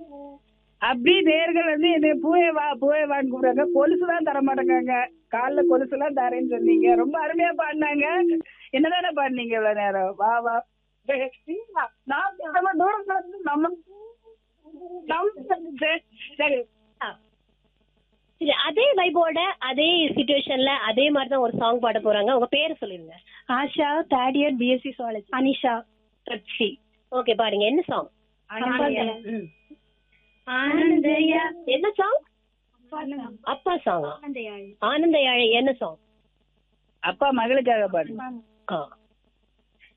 அப்படி நேர்கள் வந்து என்ன பூவே வா பூவே வான்னு கூப்பிடுறாங்க கொலுசு தான் தர மாட்டேங்காங்க காலைல கொலுசு எல்லாம் தரேன்னு சொன்னீங்க ரொம்ப அருமையா பாடினாங்க என்னதானே பாடினீங்க இவ்வளவு நேரம் வா வா நான் நம்ம தூரத்துல இருந்து நம்ம நம்ம சரி சரி அதே வைபோட அதே சுச்சுவேஷன்ல அதே மாதிரி தான் ஒரு சாங் பாட போறாங்க உங்க பேர் சொல்லிருங்க Asha third year BSc zoology Anisha கட்சி ஓகே பாருங்க என்ன சாங் ஆனந்தயா என்ன சாங் அப்பா சாங் ஆனந்தயா ஆனந்த யாழை என்ன சாங் அப்பா மகளுக்காக பாடு ஆ